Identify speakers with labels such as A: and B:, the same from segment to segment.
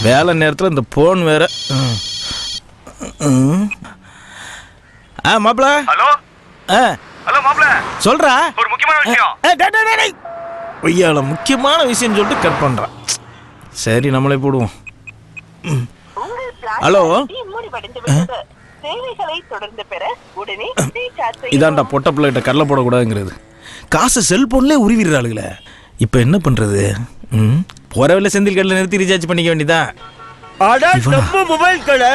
A: வேலை நேரத்தில் இந்த போன் வேற ம். ம். ஆ மாப்பிள
B: ஹலோ
A: ஆ
B: ஹலோ மாப்ள
A: சொல்றா
B: ஒரு முக்கியமான விஷயம்
A: ஏ, டேய், டேய், டேய், டேய். ஐயால முக்கியமான விஷயம் சொல்லிட்டு கட் பண்றான் சரி நம்மளே போடுவோம் ஹலோ
C: மூடிவடைந்து விட்டது சேவைகளை தொடர்ந்து பெற உடனே ரீசார்ஜ் செய்யவும்.
A: இதான்டா பொட்ட பிள்ளைகிட்ட கடலை போடக்கூடாதுங்கிறது காசு செல்போன்லேயே உருவிடுறாளுங்களே இப்போ என்ன பண்ணுறது ம் போகிற செந்தில் கடையில் நிறுத்தி ரீசார்ஜ் பண்ணிக்க வேண்டியதான்
D: அட நம்ம மொபைல் கடை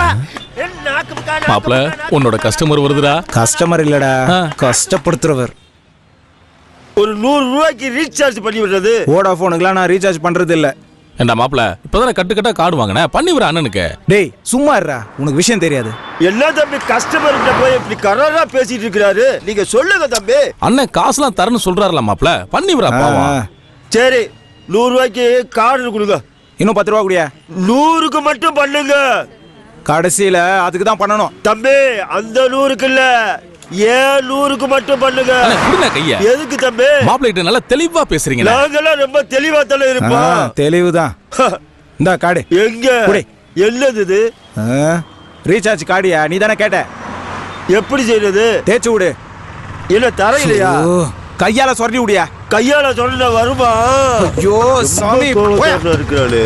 E: மாப்ள உன்னோட கஸ்டமர் வருதுடா
F: கஸ்டமர் இல்லடா கஷ்டப்படுத்துறவர்
D: ஒரு நூறு ரூபாய்க்கு ரீசார்ஜ் பண்ணி விடுறது
F: வோடாஃபோனுக்குலாம் நான் ரீசார்ஜ் பண்றது இல்ல
E: ஏண்டா மாப்ள இப்பதானே கட்டு கட்டா கார்டு வாங்கினேன் பண்ணி விட அண்ணனுக்கு
F: டேய் சும்மா இருடா உனக்கு விஷயம் தெரியாது
D: என்ன தம்பி கஸ்டமர் கிட்ட போய் இப்படி கராரா பேசிட்டு இருக்கிறாரு நீங்க சொல்லுங்க தம்பி
E: அண்ணன் காசுலாம் தரேன்னு சொல்றாருல மாப்ள பண்ணி விடா பாவம்
F: ஆ,
D: சரி நூறு ரூபாய்க்கு கார்டு கொடுங்க
F: இன்னும் பத்து ரூபா கூடியா
D: நூறுக்கு மட்டும் பண்ணுங்க
F: கடைசியில அதுக்கு தான் பண்ணணும்
D: தம்பி அந்த நூறுக்கு இல்ல ஏன் நூறுக்கு மட்டும் பண்ணுங்க
E: அண்ணே, கொடுங்க கைய
D: எதுக்கு தம்பி
E: மாப்பிள்ளை கிட்ட நல்லா தெளிவா பேசுறீங்களே
D: நாங்கெல்லாம் ரொம்ப தெளிவா தானே இருப்போம்
F: தெளிவுதான் இந்தா காடு
D: எங்க
F: குடி.
D: என்னது இது
F: ரீசார்ஜ் கார்டியா நீ தானே கேட்ட
D: எப்படி செய்யறது
F: தேய்ச்சி விடு
D: என்ன தரையிலையா
F: ஓ, கையால சொரண்டி விடியா
D: கையால சொன்ன வருமா
F: ஐயோ சாமி போயா.
D: இருக்கிறாரு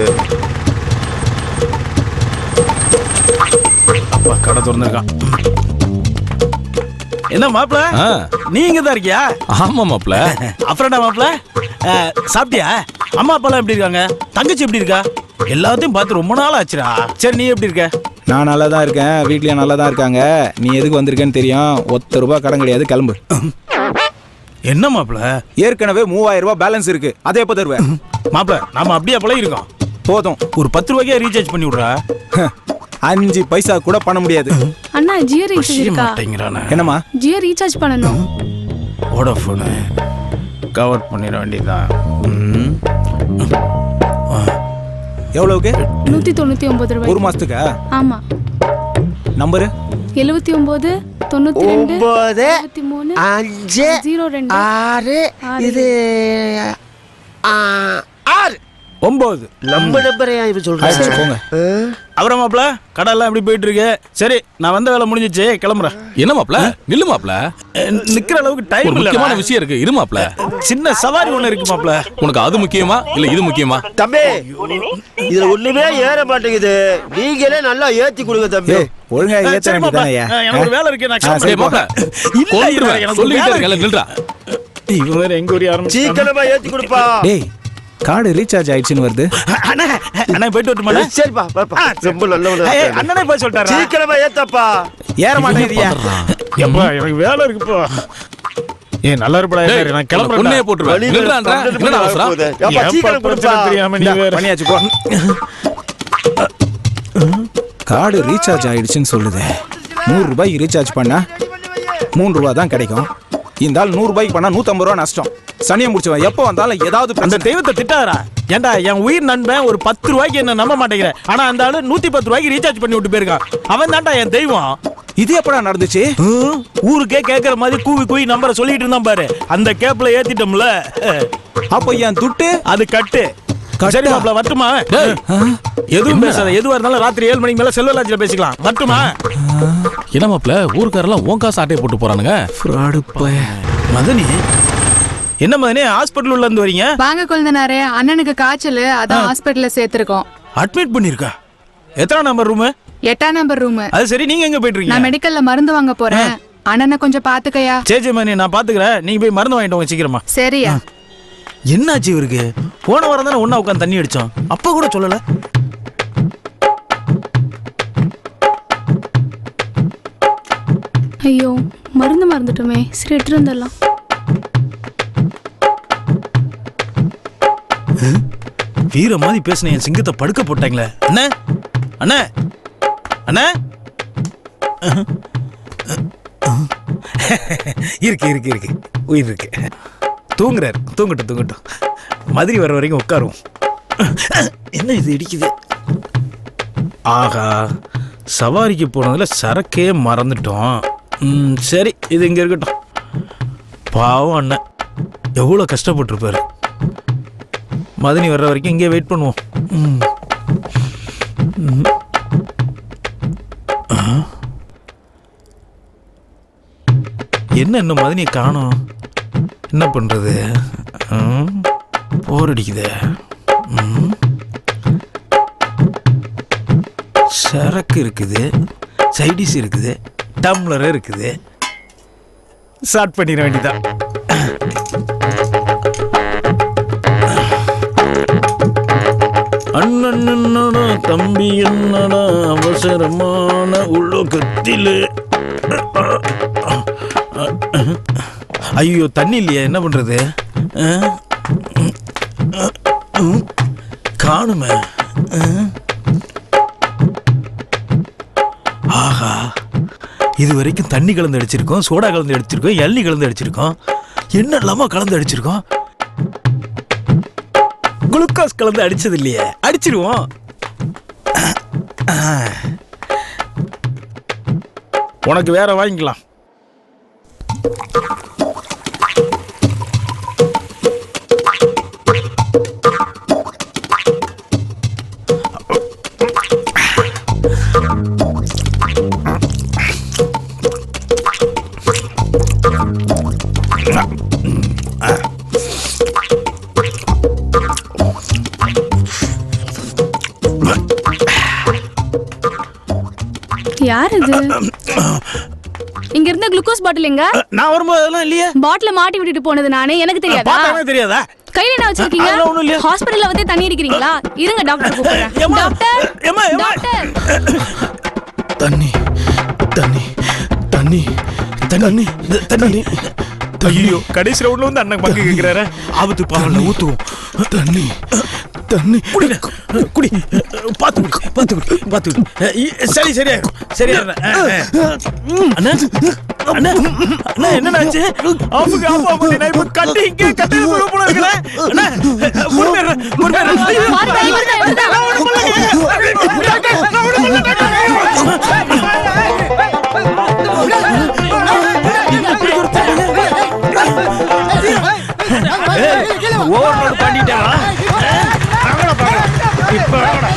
A: அப்பா கடை திறந்துருக்கான் என்ன மாப்பிள
E: ஆ.
A: நீங்க தான் இருக்கியா
E: ஆமா மாப்ள
A: அப்புறம்டா மாப்பிள ஆ, சாப்பிட்டியா அம்மா அப்பாலாம் எப்படி இருக்காங்க தங்கச்சி எப்படி இருக்கா எல்லாத்தையும் பார்த்து ரொம்ப நாள் ஆச்சுடா சரி நீ எப்படி இருக்க
F: நான் நல்லா தான் இருக்கேன் வீட்லயும் நல்லா தான் இருக்காங்க நீ எதுக்கு வந்திருக்கேன்னு தெரியும் ஒத்த ரூபாய் கடன் கிடையாது கிளம்பு
A: என்ன மாப்பிள
F: ஏற்கனவே மூவாயிரம் ரூபாய் பேலன்ஸ் இருக்கு அதை எப்போ தருவேன்
A: மாப்பிள நாம அப்படியே பழகி இருக்கோம்
F: போதும்
A: ஒரு பத்து ரூபாய்க்கே ரீசார்ஜ் பண்ணி விடுறா
F: அஞ்சு பைசா கூட பண்ண முடியாது
G: அண்ணா ஜியோ ரீசார்ஜ்
A: புரிய
G: இருக்கா
A: மாட்டேங்கிறானே
F: என்னம்மா
G: ஜியோ ரீசார்ஜ் பண்ணணும்
A: வோடஃபோனு கவர் பண்ணிட வேண்டியதுதான் ம்.
F: எவ்வளவுக்கு
G: நூத்தி தொண்ணூத்தி ஒன்பது
F: ஒரு
G: ரூபாய்
F: மாசத்துக்கா
G: ஆமா
F: நம்பரு
G: எழுபத்தி ஒன்பது தொண்ணூத்தி ரெண்டு
D: ஒன்பது
G: இருபத்தி மூணு
D: அஞ்சு
G: ஜீரோ ரெண்டு
D: ஆறு
G: ஆறு.
D: இது ஆ, ஆறு
A: ஒன்பது
D: நம்ம நம்பரையா இவன்
F: ஆயிடுச்சு
D: சொல்றேன்
F: போங்க
A: அப்புறம் மாப்பிள கடை எல்லாம் எப்படி போயிட்டு இருக்கு சரி நான் வந்த வேலை முடிஞ்சிச்சு கிளம்புறேன்
E: என்ன மாப்ள நில்லு மாப்ள
A: அஹ், நிக்கிற அளவுக்கு
E: ஒரு
A: டைம்
E: முக்கியமான
A: இல்ல
E: விஷயம் இருக்கு இரு மாப்ள
A: சின்ன சவாரி ஒண்ணு இருக்கு மாப்பிள
E: உனக்கு அது முக்கியமா இல்ல இது முக்கியமா
D: தம்பி இதுல ஒண்ணுமே ஏற மாட்டேங்குது நீங்களே நல்லா ஏத்தி கொடுங்க தம்பி
F: ஏய் ஒழுங்கா
A: அஹ்,
F: ஏத்த
A: சரி மாப்பிள.
F: வேண்டியதானயா
A: அஹ், எனக்கு ஒரு வேலை இருக்கு நான்
F: ஆ, சரி,
E: டேய் மாப்ள
A: இல்ல, இல்ல,
E: கொன்றுவேன்.
A: எனக்கு
E: சொல்லிக்கிட்டே
A: வேலை
E: இருக்கல நில்றா
A: இவன் வேற எங்க ஊரி ஆரம்பிச்சு
D: சீக்கிரமா ஏத்தி கொடுப்பா
F: டேய் கார்டு ரீசார்ஜ் ஆயிடுச்சுன்னு வருது
A: அண்ணா அண்ணா போயிட்டு வரட்டுமாண்ணா
D: சரிப்பா பாப்பா ரொம்ப நல்லவனா
A: ஏய்,
D: இருக்காரு.
A: அண்ணனே போய் சொல்லிட்டாரா
D: சீக்கிரமா ஏத்தப்பா
F: ஏற மாட்டேங்குதியா
A: எப்பா எனக்கு வேலை இருக்குப்பா ஏ நல்லா இருப்படா
E: டேய்,
A: நான்
E: உன்னை
A: கிளம்புறேன்
E: கொன்னே போட்டுருவேன்
D: வழியில
E: நில்றான்றா
D: பன்னெண்டு
E: என்னடா
D: மணி
E: அவசரம்
D: ஆகப்போகுது. ஏப்பா, சீக்கிரம் கொடுப்பா
A: தெரியாம நீ
F: இந்தா,
A: வேற
F: பண்ணியாச்சு போ கார்டு ரீசார்ஜ் ஆயிடுச்சுன்னு சொல்லுது நூறு ரூபாய்க்கு ரீசார்ஜ் பண்ணா மூணு ரூபா தான் கிடைக்கும் இந்த ஆள் நூறு ரூபாய்க்கு பண்ணா நூத்தம்பது ரூபா நஷ்டம் சனியை முடிச்சவன் எப்போ வந்தாலும் ஏதாவது
A: அந்த
F: பிரச்சனை
A: தெய்வத்தை திட்டாதடா ஏன்டா என் உயிர் நண்பன் ஒரு பத்து ரூபாய்க்கு என்ன நம்ப மாட்டேங்கிற ஆனா அந்த ஆளு நூத்தி பத்து ரூபாய்க்கு ரீசார்ஜ் பண்ணி விட்டு போயிருக்கான் அவன் தான்டா என் தெய்வம்
F: இது எப்படா நடந்துச்சு
A: ஹம், ஊருக்கே கேட்கற மாதிரி கூவி கூவி நம்பரை சொல்லிட்டு இருந்தான் பாரு அந்த கேப்ல ஏத்திட்டோம்ல
F: அப்ப என் துட்டு
A: அது கட்டு
F: கட்டா?
A: சரி மாப்ள வரட்டுமா
E: டேய்,
A: எதுவும் பேசாத எதுவா இருந்தாலும் ராத்திரி ஏழு மணிக்கு மேல செல்வராஜ்ல பேசிக்கலாம் வரட்டுமா
E: என்ன மாப்ள ஊருக்காரெல்லாம் உன் காசு ஆட்டையை போட்டு போறானுங்க
F: ஃப்ராடு பய
A: மதனி என்ன மதனி ஹாஸ்பிட்டல் உள்ள இருந்து வரீங்க
H: வாங்க குழந்தனாரே அண்ணனுக்கு காய்ச்சல் அதான் ஹாஸ்பிட்டல்ல சேர்த்திருக்கோம்
A: அட்மிட் பண்ணிருக்கா எத்தனை நம்பர் ரூமு
H: எட்டாம் நம்பர் ரூம்
A: அது சரி நீங்க எங்க போயிட்டு
H: நான்
A: இருக்கீங்க
H: மெடிக்கல்ல மருந்து வாங்க போறேன் அண்ணனை கொஞ்சம் பாத்துக்கயா
A: சரி சரி மதனி நான் பாத்துக்கிறேன் நீங்க போய் மருந்து வாங்கிட்டு வாங்க சீக்கிரமா
H: சரியா
A: என்னாச்சு இவருக்கு போன வாரம் தானே ஒண்ணா உட்காந்து தண்ணி அடிச்சோம் அப்ப கூட சொல்லல
G: ஐயோ மருந்து மறந்துட்டோமே சரி எடுத்துட்டு வந்துடலாம்
A: வீர மாதிரி பேசின என் சிங்கத்தை படுக்க போட்டாங்களே அண்ணே அண்ணே அண்ணே இருக்கு இருக்கு இருக்கு உயிர் இருக்கு தூங்குறாரு தூங்கட்டும் தூங்கட்டும் மதுரை வர வரைக்கும் உட்காருவோம் என்ன இது இடிக்குது ஆகா சவாரிக்கு போனதுல சரக்கே மறந்துட்டோம் ம், சரி இது இங்க இருக்கட்டும் பாவம் அண்ணன் எவ்வளோ கஷ்டப்பட்டிருப்பாரு மதனி வர்ற வரைக்கும் இங்கே வெயிட் பண்ணுவோம் ம். ம். ஆ. என்ன இன்னும் மதினியை காணோம் என்ன பண்றது போர் அடிக்குதே ம். சரக்கு இருக்குது சைடிஸ் இருக்குது டம்ளர் இருக்குது ஸ்டார்ட் பண்ணிட வேண்டியதான் அண்ணன் என்னடா தம்பி என்னடா அவசரமான உலகத்தில் ஐயோ தண்ணி இல்லையா என்ன பண்றது அஹ்? காணுமே அஹ்? ஆஹா இது வரைக்கும் தண்ணி கலந்து அடிச்சிருக்கோம் சோடா கலந்து அடிச்சிருக்கோம் எள்ளி கலந்து அடிச்சிருக்கோம் என்ன இல்லாம கலந்து அடிச்சிருக்கோம் குளுக்கோஸ் கலந்து அடிச்சது இல்லையே அடிச்சிருவோம் உனக்கு வேற வாங்கிக்கலாம்
G: யார் இது இங்க இருந்த குளுக்கோஸ் பாட்டில் எங்க
A: நான் வரும்போது அதெல்லாம் இல்லையே
G: பாட்டில மாட்டி விட்டுட்டு போனது நானே எனக்கு தெரியாதா
A: பார்த்தாவே தெரியாதா
G: கையில என்ன வச்சிருக்கீங்க
A: அதெல்லாம் ஒண்ணும் இல்லையே.
G: ஹாஸ்பிடல்ல வந்து தண்ணி அடிக்கிறீங்களா இருங்க டாக்டர் கூப்பிடுறேன்
A: ஏம்மா,
G: டாக்டர்
A: ஏம்மா, ஏம்மா.
G: டாக்டர்
E: தண்ணி தண்ணி தண்ணி தண்ணி தண்ணி
A: ஐயோ கடைசி ரவுண்ட்ல வந்து அண்ணன் பங்கு கேக்குறாரு ஆபத்து பாவல்ல ஊத்துவோம்
E: தண்ணி தண்ணி
A: குடி குடி பாத்து குடி பாத்து குடி பாத்து குடி அஹ், இ- சரி சரியா சரியா அண்ணா அண்ணா அண்ணா என்னடாச்சு ஆஃபுக்கு ஆஃப் ஆஃப் பண்ணி இப்ப கட்டி இங்க கட்டி போல போல இருக்கல அண்ணா பொறுமையா பொறுமையா ஐயோ,
G: பாருங்க, இவர்தான், இவர்தான்.
A: நான் ஒண்ணும் பண்ணலையே. டாக்டர், நான் ஒண்ணும் பண்ணல, டாக்டர். ஓவர்லோட் பண்ணிட்டாங்களா வாங்கடா, வாங்கடா. இப்ப வாங்கடா.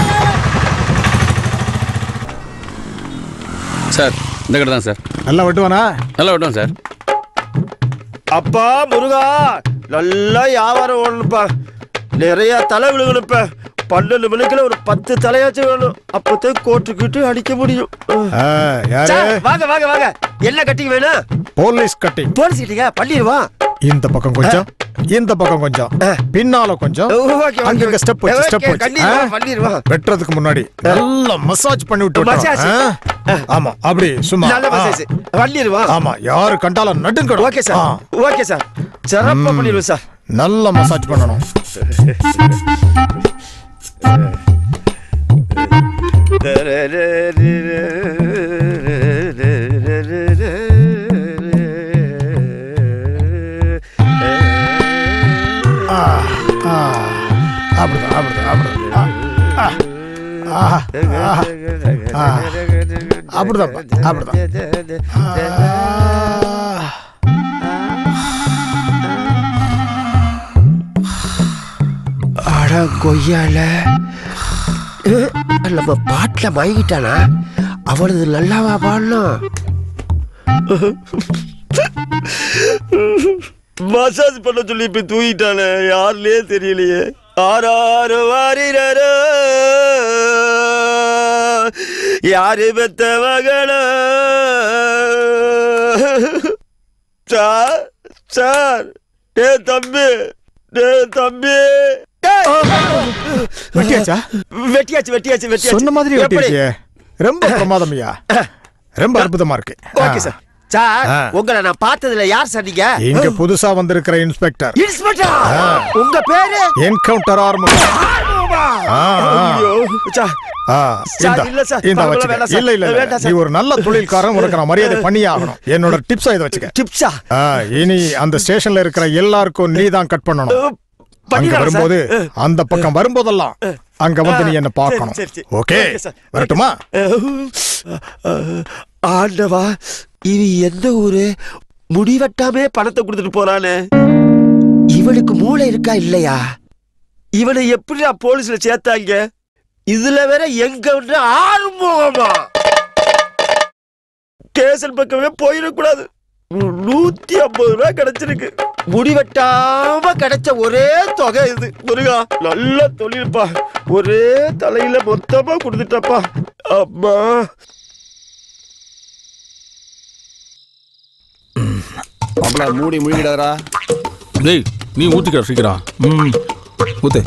B: சார் இந்த கடை தான் சார்
I: நல்லா வெட்டுவானா
B: நல்லா விட்டோம் சார்
D: அப்பா முருகா நல்லா வியாபாரம் ஓடணுப்பா நிறைய தலை விழுகணுப்ப பன்னெண்டு மணிக்குள்ள ஒரு பத்து தலையாச்சும் வேணும் அப்பதான் கோட்டுக்கிட்டு அடிக்க முடியும்
I: ஆ, யாரு
D: சார், வாங்க வாங்க வாங்க என்ன கட்டிங் வேணும்
I: போலீஸ் கட்டிங்
D: போலீஸ் கிட்டீங்க பண்ணிடுவா
I: இந்த பக்கம் கொஞ்சம் இந்த பக்கம் கொஞ்சம் பின்னால கொஞ்சம் அங்கங்க ஸ்டெப் வச்சு ஸ்டெப் வச்சு
D: கண்டிப்பா
I: ஆ?
D: பண்ணிடுவா
I: வெட்டுறதுக்கு முன்னாடி நல்லா மசாஜ் பண்ணி விட்டு
D: Massage.
I: விட்டுறோம். ஆ? ஆமா அப்படி சும்மா
D: நல்ல
I: ஆ.
D: மசாஜ் பண்ணிடுவா
I: ஆமா யாரு கண்டாலும் நடுங்க
D: ஓகே சார் ஓகே சார் சிறப்பா பண்ணிடுவோம் சார்
I: நல்ல மசாஜ் பண்ணணும் ஆ, ஆ. அப்படிதான் அப்படிதான் அப்படிதான் ஆ, ஆ, ஆ, ஆ, ஆ. அப்படிதான் அப்படிதான் ஆ.
D: அட கொய்யால அஹ், நம்ம பாட்டில் மயங்கிட்டானா அவளது நல்லாவா பாடணும் மசாஜ் பண்ண சொல்லி இப்ப தூங்கிட்டானே யாருலயே தெரியலையே ஆறாறு வாரிரோ யாரு பெத்த மகள சார் சார் டே தம்பி டே தம்பி டேய்.
I: வெட்டியாச்சா
D: வெட்டியாச்சு வெட்டியாச்சு வெட்டியாச்சு
I: சொன்ன மாதிரி
D: எப்படி?
I: வெட்டிருக்கியே ரொம்ப பிரமாதம்யா ரொம்ப அற்புதமா இருக்கு
D: ஓகே சார் சார்
I: ஆ.
D: உங்களை நான் பார்த்ததுல யார் சார் நீங்க
I: இங்க புதுசா வந்திருக்கிற இன்ஸ்பெக்டர்
D: இன்ஸ்பெக்டர் உங்க பேரு
I: என்கவுண்டர் ஆரம்பம் ஆ, ஆ.
D: ஐயோ, சார்
I: ஆ,
D: சார்,
I: இந்தா,
D: இல்ல சார்,
I: இந்தா
D: பரவாயில்ல,
I: வச்சுக்க.
D: வேண்டாம் சார்.
I: இல்ல இல்ல இல்ல.
D: வேண்டாம்
I: நீ
D: சார்.
I: ஒரு நல்ல தொழில்காரன் உனக்கு நான் மரியாதை பண்ணியே ஆகணும் என்னோட டிப்ஸா இதை வச்சுக்க
D: டிப்ஸா
I: ஆ, இனி அந்த ஸ்டேஷன்ல இருக்கிற எல்லாருக்கும் நீ தான் கட் பண்ணணும் அங்க
D: பண்ணிடலாம்
I: வரும்போது
D: சார்.
I: அந்த பக்கம் வரும்போதெல்லாம் அங்க வந்து நீ என்ன பார்க்கணும்
D: சரி, சரி.
I: Okay
D: okay sir.
I: வரட்டுமா
D: அஹ், ஆண்டவா இது எந்த ஊரு முடிவெட்டாமே பணத்தை கொடுத்துட்டு போறானே இவனுக்கு மூளை இருக்கா இல்லையா இவனை எப்படி போலீஸ்ல சேர்த்தாங்க இதுல வேற எங்க விட்டு ஆறுமுகமா ஸ்டேஷன் பக்கமே போயிடக்கூடாது நூத்தி ஐம்பது ரூபாய் கிடைச்சிருக்கு முடி வெட்டாம கிடைச்ச ஒரே தொகை இது முருகா நல்ல தொழில்ப்பா ஒரே தலையில மொத்தமா கொடுத்துட்டப்பா அம்மா
J: மாப்பிள மூடி முழுகிடாதரா
E: டேய் நீ ஊத்திக்கிற சீக்கிரம்
F: ம் ஊத்து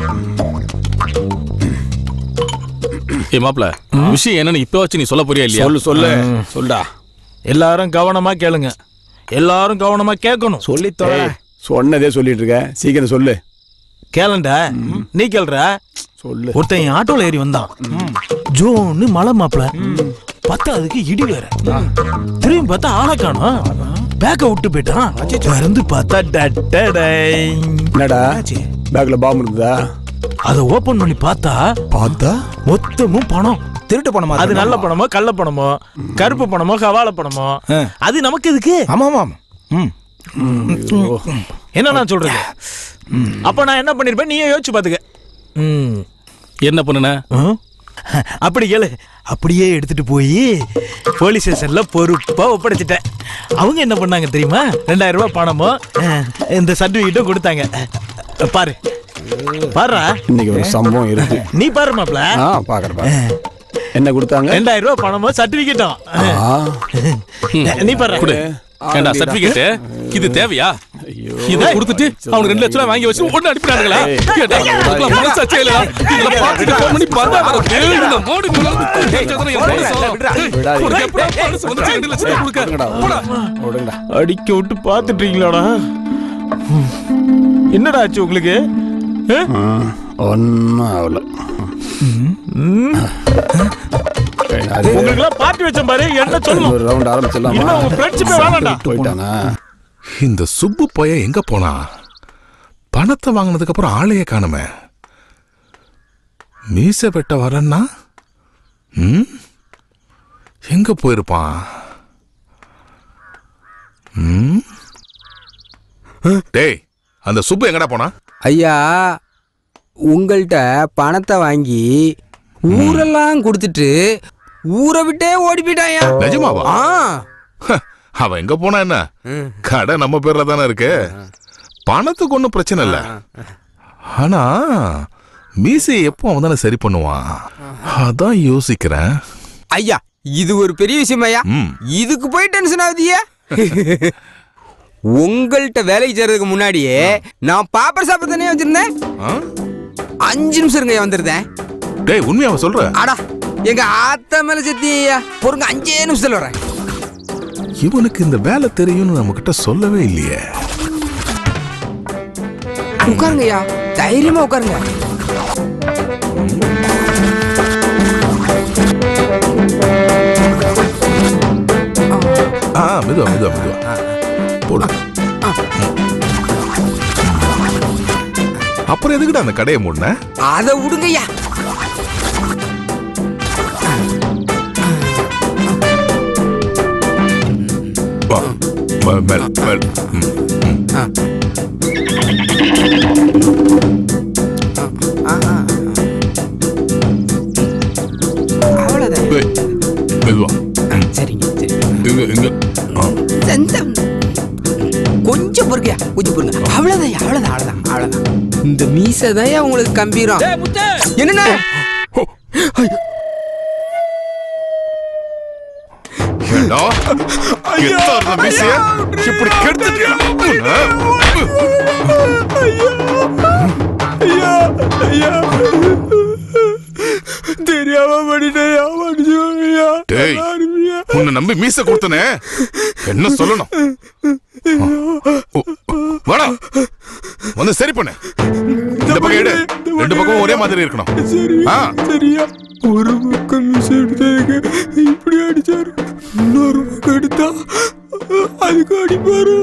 E: ஏ மாப்ள விஷயம் என்னன்னு இப்ப வச்சு நீ சொல்ல போறியா இல்லையா
J: சொல்லு சொல்லு சொல்டா
A: எல்லாரும் கவனமா கேளுங்க எல்லாரும் கவனமா கேட்கணும்
F: சொல்லி தொலை
J: ஏய், சொன்னதே சொல்லிட்டு இருக்க சீக்கிரம் சொல்லு
A: கேளண்டா நீ கேள்ற
J: சொல்லு
A: ஒருத்தன் என் ஆட்டோல ஏறி வந்தான் ஜோன்னு மலை மாப்பிள பார்த்தா அதுக்கு இடி வேற திரும்பி பார்த்தா ஆளை காணோம் பேக்க விட்டு போயிட்டான் திறந்து பார்த்தா டட்டடை.
J: என்னடா பேக்ல பாம்பு இருக்குதா
A: அதை ஓபன் பண்ணி பார்த்தா
J: பார்த்தா
A: மொத்தமும் பணம்
F: திருட்டு பணமா
A: அது நல்ல பணமோ கள்ள பணமோ கருப்பு பணமோ கவால பணமோ
F: ஆ.
A: அது நமக்கு எதுக்கு
F: ஆமா ஆமா ஆமா. ம்
A: என்ன நான் சொல்றது அப்ப நான் என்ன பண்ணிருப்பேன் நீயே யோசிச்சு பாத்துக்க ம்.
E: என்ன பண்ணுன
A: ம்? அப்படி கேளு அப்படியே எடுத்துட்டு போய் போலீஸ் ஸ்டேஷன்ல பொறுப்பா ஒப்படைச்சிட்டேன் அவங்க என்ன பண்ணாங்க தெரியுமா ரெண்டாயிரம் ரூபாய் பணமோ அஹ், இந்த சர்டிபிகேட்டும் கொடுத்தாங்க அஹ், பாரு பாருடா
J: இன்னைக்கு ஒரு சம்பவம் இருக்கு
A: நீ பாரு மாப்ள
J: ஆ பாக்குறேன் பாக்குறேன். என்ன கொடுத்தாங்க
A: ரெண்டாயிரம் ரூபாய் பணமும் சர்டிபிகேட்டும்
J: ஆ,
A: நீ பாரு
E: கொடு ஏண்டா சர்டிபிகேட் இது தேவையா இத கொடுத்துட்டு அவனுக்கு ரெண்டு லட்சம் ரூபாய் வாங்கி வச்சு ஒண்ணு அனுப்பினாங்களா ஏண்டா, உனக்கு மனசாட்சியே இல்லையா? இதுல பார்த்துட்டு phone பண்ணி பார்த்தா அவனுக்கு ஏய், இந்த மோடி முன்னாடி தெரிஞ்சதுதானே என் மனசு. ஏய், உனக்கு எப்படா மனசு வந்துச்சு ரெண்டு லட்சம் ரூபாய் கொடுக்க? போடா.
J: விடுங்கடா
A: அடிக்க விட்டு பார்த்துட்டீங்களாடா என்னடா ஆச்சு உங்களுக்கு அஹ்?
J: ஒன்னும் ஆகல அது
A: உங்களுக்கு எல்லாம் பார்ட்டி வச்சேன் பாரு என்ன சொல்லணும்
J: ஒரு ரவுண்ட் ஆரம்பிச்சிடலாமா
A: இன்னும் உங்க ஃப்ரெண்ட்ஷிப்பே வேணாம்டா
J: போயிட்டானா
K: இந்த சுப்பு பையன் எங்க போனா பணத்தை வாங்கினதுக்கு அப்புறம் ஆளையே காணுமே மீச வெட்ட வரேன்னா ம் எங்க போயிருப்பான் ம் டேய் அந்த சுப்பு எங்கடா போனா
L: ஐயா உங்கள்கிட்ட பணத்தை வாங்கி ஊரெல்லாம் கொடுத்துட்டு ஊரை விட்டே ஓடி போயிட்டாயா
K: நிஜமாவா?
L: ஆ
K: ஹ, அவன் எங்க போனா என்ன கடை நம்ம பேர்ல தானே இருக்கு பணத்துக்கு ஒன்றும் பிரச்சனை இல்ல ஆனா மீசையை எப்போ அவன் தானே சரி பண்ணுவான் அதான் யோசிக்கிறேன்
L: ஐயா இது ஒரு பெரிய விஷயம் ஐயா
K: ம்.
L: இதுக்கு போய் டென்ஷன் ஆகுதியே உங்கள்கிட்ட வேலைக்கு சேர்றதுக்கு முன்னாடியே நான் பாப்பர் சாப்பிட தானே வச்சிருந்தேன்
K: ஆ?
L: அஞ்சு நிமிஷம் இருங்க ஐயா, வந்துருந்தேன்
K: டேய் உண்மையாவ சொல்ற
L: அடா எங்க ஆத்தா மேல செத்தி ஐயா பொறுங்க அஞ்சே நிமிஷத்துல வரேன்
K: இவனுக்கு இந்த வேலை தெரியும்னு நம்ம கிட்ட சொல்லவே இல்லையே
L: உட்காருங்க ஐயா தைரியமா உட்காருங்க
K: ஆ மெதுவா மெதுவா மெதுவா போடு அப்புறம் எதுக்குடா அந்த கடையை மூடின
L: அதை விடுங்க ஐயா
K: வா, வா, மேல, மேல. ம், ம்.
L: அவ்வளவுதான்
K: ஏய், மெதுவா ம்,
L: சரிங்க சரி
K: இங்க இங்க ஆ.
L: இந்த கொஞ்சம் பொறுக்கையா கொஞ்சம் பொறுங்க அவ்வளவுதான் அவ்வளவுதான் அவ்வளவுதான் அவ்வளவுதான் இந்த மீசை தான் உங்களுக்கு கம்பீரம் என்னண்ணா
K: ஏண்டா கெத்தா இருந்த மீசைய இப்படி கெடுத்துட்டியா உன்னை?
D: தெரியாம பண்ணிட்டேன்
K: டேய் உன்னை நம்பி மீச கொடுத்தனே என்ன சொல்லணும் ஓ, வாடா வந்து சரி பண்ணு இந்த பக்கம் எடு ரெண்டு பக்கமும் ஒரே மாதிரி இருக்கணும் ஆ
D: சரியா ஒரு பக்கம் மிஸ் எடுத்ததுக்கு இப்படி அடிச்சாரு இன்னொரு பக்கம் எடுத்தா அதுக்கு அடிப்பாரு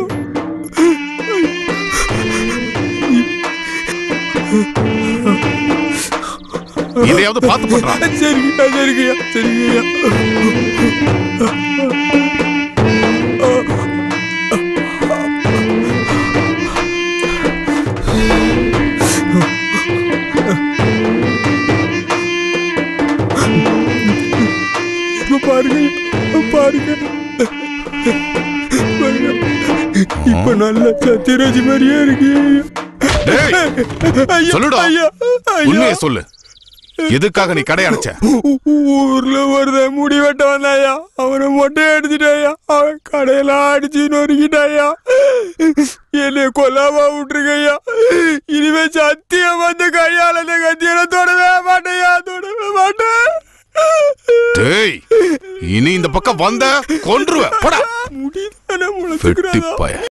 K: இதையாவது பார்த்து பண்றான்
D: சரிங்கய்யா சரிங்கய்யா சரிங்கய்யா
K: காணும்
D: நல்ல சத்யராஜ் மாதிரியே இருக்கு
K: டேய், சொல்லுடா உண்மையை சொல்லு எதுக்காக நீ கடை அடைச்ச
D: ஊர்ல ஒருத்தன் முடி வெட்ட வந்தாயா அவனை மொட்டை அடிச்சுட்டாயா அவன் கடையெல்லாம் அடிச்சு நொறுக்கிட்டாயா என்னை கொல்லாம விட்டுருக்கையா இனிமே சத்தியம் வந்து கையால இந்த கத்தியில தொடவே மாட்டேயா தொடவே மாட்டேன்
K: டேய் இனி இந்த பக்கம் வந்த கொன்றுவ போடா
D: முடிதானே
K: வெட்டிப்பாய